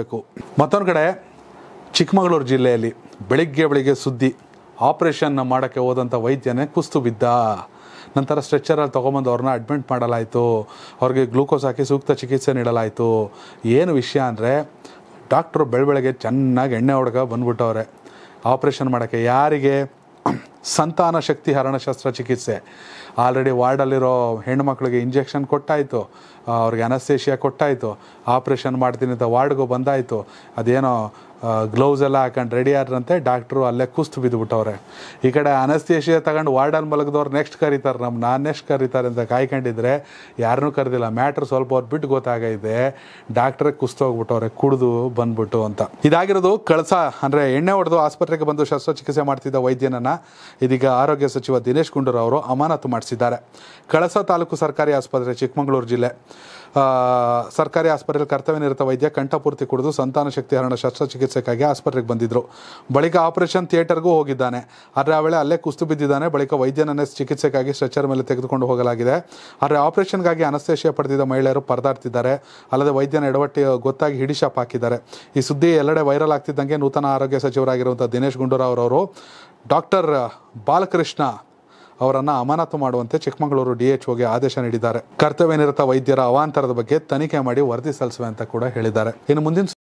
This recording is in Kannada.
ಬೇಕು ಮತ್ತೊಂದು ಕಡೆ ಚಿಕ್ಕಮಗಳೂರು ಜಿಲ್ಲೆಯಲ್ಲಿ ಬೆಳಿಗ್ಗೆ ಬೆಳಿಗ್ಗೆ ಸುದ್ದಿ ಆಪರೇಷನ್ ಮಾಡೋಕ್ಕೆ ಹೋದಂಥ ವೈದ್ಯನೇ ಕುಸ್ತು ಬಿದ್ದ ನಂತರ ಸ್ಟ್ರೆಚ್ಚರಲ್ಲಿ ತೊಗೊಂಬಂದು ಅವ್ರನ್ನ ಅಡ್ಮಿಟ್ ಮಾಡಲಾಯಿತು ಅವ್ರಿಗೆ ಗ್ಲೂಕೋಸ್ ಹಾಕಿ ಸೂಕ್ತ ಚಿಕಿತ್ಸೆ ನೀಡಲಾಯಿತು ಏನು ವಿಷಯ ಅಂದರೆ ಡಾಕ್ಟ್ರು ಬೆಳಬೆಳಗ್ಗೆ ಚೆನ್ನಾಗಿ ಎಣ್ಣೆ ಹೊಡ್ಕ ಬಂದ್ಬಿಟ್ಟವ್ರೆ ಆಪ್ರೇಷನ್ ಮಾಡೋಕ್ಕೆ ಯಾರಿಗೆ ಸಂತಾನ ಶಕ್ತಿ ಹರಣ ಶಸ್ತ್ರಚಿಕಿತ್ಸೆ ಆಲ್ರೆಡಿ ವಾರ್ಡಲ್ಲಿರೋ ಹೆಣ್ಮಕ್ಳಿಗೆ ಇಂಜೆಕ್ಷನ್ ಕೊಟ್ಟಾಯಿತು ಅವ್ರಿಗೆ ಅನಸ್ತೇಷಿಯಾ ಕೊಟ್ಟಾಯಿತು ಆಪ್ರೇಷನ್ ಮಾಡ್ತೀನಿ ಅಂತ ವಾರ್ಡ್ಗೂ ಬಂದಾಯಿತು ಅದೇನೋ ಗ್ಲೌಸ್ ಎಲ್ಲ ಹಾಕೊಂಡು ರೆಡಿ ಆದ್ರಂತೆ ಡಾಕ್ಟ್ರು ಅಲ್ಲೇ ಕುಸ್ತು ಬಿದ್ದುಬಿಟ್ಟವ್ರೆ ಈ ಕಡೆ ಅನಸ್ತೇಷಿಯಾ ತಗೊಂಡು ವಾರ್ಡಲ್ಲಿ ಮಲಗಿದವ್ರು ನೆಕ್ಸ್ಟ್ ಕರೀತಾರೆ ನಮ್ಮ ನಾನು ನೆಕ್ಸ್ಟ್ ಕರೀತಾರೆ ಅಂತ ಕಾಯ್ಕೊಂಡಿದ್ರೆ ಯಾರನ್ನೂ ಕರೆದಿಲ್ಲ ಮ್ಯಾಟ್ರ್ ಸ್ವಲ್ಪ ಹೊತ್ತು ಬಿಟ್ಟು ಗೊತ್ತಾಗೈತೆ ಡಾಕ್ಟ್ರೇ ಕುಸ್ತು ಹೋಗ್ಬಿಟ್ಟವ್ರೆ ಕುಡಿದು ಬಂದ್ಬಿಟ್ಟು ಅಂತ ಇದಾಗಿರೋದು ಕಳಸ ಅಂದರೆ ಎಣ್ಣೆ ಹೊಡೆದು ಆಸ್ಪತ್ರೆಗೆ ಬಂದು ಶಸ್ತ್ರಚಿಕಿತ್ಸೆ ಮಾಡ್ತಿದ್ದ ವೈದ್ಯನನ್ನ ಇದೀಗ ಆರೋಗ್ಯ ಸಚಿವ ದಿನೇಶ್ ಗುಂಡೂರಾವ್ ಅವರು ಅಮಾನತು ಮಾಡಿಸಿದ್ದಾರೆ ಕಳಸ ತಾಲೂಕು ಸರ್ಕಾರಿ ಆಸ್ಪತ್ರೆ ಚಿಕ್ಕಮಗಳೂರು ಜಿಲ್ಲೆ ಆ, ಸರ್ಕಾರಿ ಆಸ್ಪತ್ರೆಯಲ್ಲಿ ಕರ್ತವ್ಯ ನಿರತ ವೈದ್ಯ ಕಂಠಪೂರ್ತಿ ಕುಡಿದು ಸಂತಾನ ಶಕ್ತಿ ಹರಣ ಶಸ್ತ್ರಚಿಕಿತ್ಸೆಗಾಗಿ ಆಸ್ಪತ್ರೆಗೆ ಬಂದಿದ್ದರು ಬಳಿಕ ಆಪರೇಷನ್ ಥಿಯೇಟರ್ಗೂ ಹೋಗಿದ್ದಾನೆ ಆದರೆ ಆ ವೇಳೆ ಅಲ್ಲೇ ಕುಸ್ತು ಬಿದ್ದಿದ್ದಾನೆ ಬಳಿಕ ವೈದ್ಯನನ್ನೇ ಚಿಕಿತ್ಸೆಗಾಗಿ ಸ್ಟ್ರೆಚರ್ ಮೇಲೆ ತೆಗೆದುಕೊಂಡು ಹೋಗಲಾಗಿದೆ ಆದರೆ ಆಪರೇಷನ್ಗಾಗಿ ಅನಸ್ತೇಷಿಯಾ ಪಡೆದಿದ್ದ ಮಹಿಳೆಯರು ಪರದಾಡ್ತಿದ್ದಾರೆ ಅಲ್ಲದೆ ವೈದ್ಯನ ಎಡವಟ್ಟಿ ಗೊತ್ತಾಗಿ ಹಿಡಿಶಾಪ್ ಹಾಕಿದ್ದಾರೆ ಈ ಸುದ್ದಿ ಎಲ್ಲೆಡೆ ವೈರಲ್ ಆಗ್ತಿದ್ದಂಗೆ ನೂತನ ಆರೋಗ್ಯ ಸಚಿವರಾಗಿರುವಂಥ ದಿನೇಶ್ ಗುಂಡೂರಾವ್ ಅವರು ಡಾಕ್ಟರ್ ಬಾಲಕೃಷ್ಣ ಅವರನ್ನು ಅಮಾನತು ಮಾಡುವಂತೆ ಚಿಕ್ಕಮಗಳೂರು ಡಿಎಚ್ಒಗೆ ಆದೇಶ ನೀಡಿದ್ದಾರೆ ಕರ್ತವ್ಯ ನಿರತ ವೈದ್ಯರ ಅವಾಂತರದ ಬಗ್ಗೆ ತನಿಖೆ ಮಾಡಿ ವರದಿ ಸಲ್ಲಿಸುವೆ ಅಂತ ಕೂಡ ಹೇಳಿದ್ದಾರೆ ಇನ್ನು ಮುಂದಿನ